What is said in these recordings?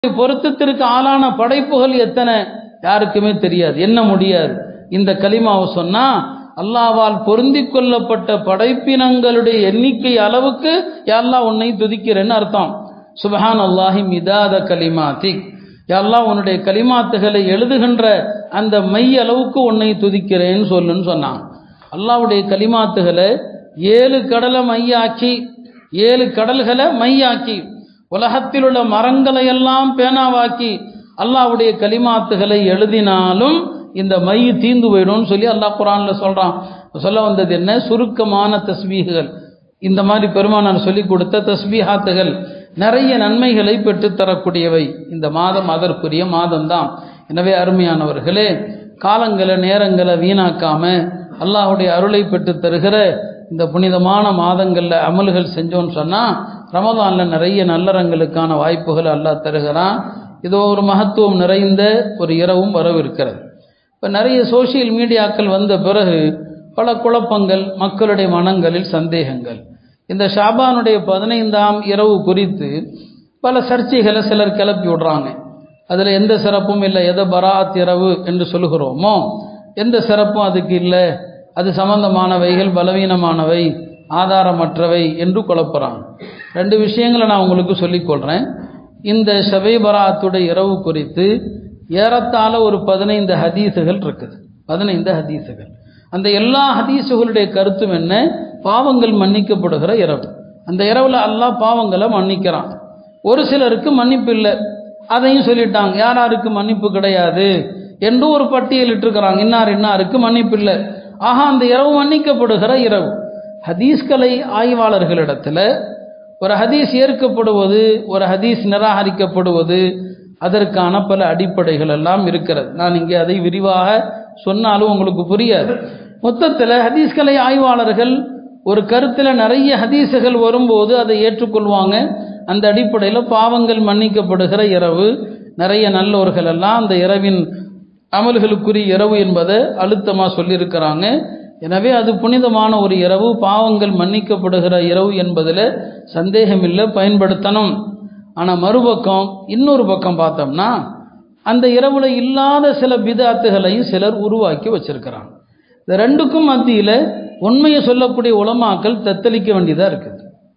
பொருத்தத்திற்கு ஆளான படைப்புகள் எத்தனை யாருக்குமே தெரியாது என்ன முடியாது இந்த கலிமாவை சொன்னா அல்லாவால் பொருந்திக் கொள்ளப்பட்ட படைப்பினங்களுடைய எண்ணிக்கை அளவுக்கு யாரெல்லாம் உன்னை துதிக்கிறேன்னு அர்த்தம் சுபஹான் அல்லாஹி மிதாத கலிமாத்திக் யாரெல்லாம் உன்னுடைய கலிமாத்துகளை எழுதுகின்ற அந்த மை அளவுக்கு உன்னை துதிக்கிறேன்னு சொல்லுன்னு சொன்னான் அல்லாவுடைய கலிமாத்துகளை ஏழு கடலை மையாக்கி ஏழு கடல்களை மையாக்கி உலகத்தில் உள்ள மரங்களை எல்லாம் பேனாவாக்கி அல்லாவுடைய கலிமாத்துகளை எழுதினாலும் இந்த மை தீந்து போயிடும்னு சொல்லி அல்லாஹ் குரான்ல சொல்றான் சொல்ல வந்தது என்ன சுருக்கமான தஸ்பீகுகள் இந்த மாதிரி பெருமானார் சொல்லி கொடுத்த தஸ்பீஹாத்துகள் நிறைய நன்மைகளை பெற்றுத் தரக்கூடியவை இந்த மாதம் அதற்குரிய மாதம்தான் எனவே அருமையானவர்களே காலங்களை நேரங்களை வீணாக்காம அல்லாஹுடைய அருளை பெற்றுத் தருகிற இந்த புனிதமான மாதங்களில் அமல்கள் செஞ்சோன்னு சொன்னால் ரமதானில் நிறைய நல்லறங்களுக்கான வாய்ப்புகள் அல்லாஹ் தருகிறான் இதோ ஒரு மகத்துவம் நிறைந்த ஒரு இரவும் வரவிருக்கிறது இப்போ நிறைய சோஷியல் மீடியாக்கள் வந்த பிறகு பல குழப்பங்கள் மக்களுடைய மனங்களில் சந்தேகங்கள் இந்த ஷாபானுடைய பதினைந்தாம் இரவு குறித்து பல சர்ச்சைகளை சிலர் கிளப்பி விடுறாங்க அதில் எந்த சிறப்பும் இல்லை எதை பராத் இரவு என்று சொல்லுகிறோமோ எந்த சிறப்பும் அதுக்கு இல்லை அது சம்பந்தமானவைகள் பலவீனமானவை ஆதாரமற்றவை என்று குழப்புறாங்க ரெண்டு விஷயங்களை நான் உங்களுக்கு சொல்லிக்கொள்கிறேன் இந்த ஷபை பராத்துடைய இரவு குறித்து ஏறத்தாழ ஒரு பதினைந்து ஹதீஸுகள் இருக்குது பதினைந்து ஹதீஸுகள் அந்த எல்லா ஹதீஸுகளுடைய கருத்தும் என்ன பாவங்கள் மன்னிக்கப்படுகிற இரவு அந்த இரவில் அல்லாஹ் பாவங்களை மன்னிக்கிறான் ஒரு சிலருக்கு மன்னிப்பு இல்லை அதையும் சொல்லிட்டாங்க யார் யாருக்கு மன்னிப்பு கிடையாது என்று ஒரு பட்டியலிட்டிருக்கிறாங்க இன்னார் இன்னாருக்கு மன்னிப்பு இல்லை ஆஹா அந்த இரவு மன்னிக்கப்படுகிற இரவு ஹதீஸ்கலை ஆய்வாளர்களிடத்தில் ஒரு ஹதீஸ் ஏற்கப்படுவது ஒரு ஹதீஸ் நிராகரிக்கப்படுவது அதற்கான பல அடிப்படைகள் எல்லாம் இருக்கிறது நான் இங்கே அதை விரிவாக சொன்னாலும் உங்களுக்கு புரியாது மொத்தத்தில் ஹதீஸ்கலை ஆய்வாளர்கள் ஒரு கருத்தில் நிறைய ஹதீஸுகள் வரும்போது அதை ஏற்றுக்கொள்வாங்க அந்த அடிப்படையில் பாவங்கள் மன்னிக்கப்படுகிற இரவு நிறைய நல்லோர்கள் எல்லாம் அந்த இரவின் அமல்களுக்குரிய இரவு என்பதை அழுத்தமாக சொல்லியிருக்கிறாங்க எனவே அது புனிதமான ஒரு இரவு பாவங்கள் மன்னிக்கப்படுகிற இரவு என்பதில் சந்தேகமில்லை பயன்படுத்தணும் ஆனால் மறுபக்கம் இன்னொரு பக்கம் பார்த்தோம்னா அந்த இரவுல இல்லாத சில பிதாத்துகளையும் சிலர் உருவாக்கி வச்சிருக்கிறாங்க இந்த ரெண்டுக்கும் மத்தியில் உண்மையை சொல்லக்கூடிய உலமாக்கள் தத்தளிக்க வேண்டியதாக இருக்குது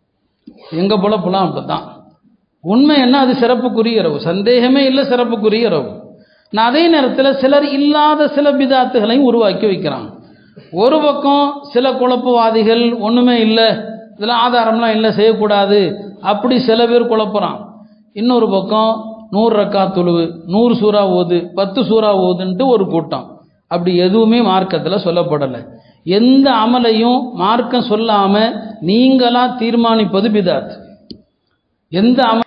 எங்கள் பொழப்புலாம் அப்படி தான் உண்மை என்ன அது சிறப்புக்குரிய இரவு சந்தேகமே இல்லை சிறப்புக்குரிய இரவு நான் அதே நேரத்தில் சிலர் இல்லாத சில பிதாத்துகளையும் உருவாக்கி வைக்கிறாங்க ஒரு பக்கம் சில குழப்பவாதிகள் ஒன்றுமே இல்லை இதெல்லாம் ஆதாரம்லாம் இல்லை செய்யக்கூடாது அப்படி சில பேர் குழப்புறான் இன்னொரு பக்கம் நூறு ரக்கா தொழுவு நூறு சூறா ஓது பத்து சூறா ஓதுன்ட்டு ஒரு கூட்டம் அப்படி எதுவுமே மார்க்கத்தில் சொல்லப்படலை எந்த அமலையும் மார்க்கம் சொல்லாமல் நீங்களா தீர்மானிப்பது பிதாத் எந்த அம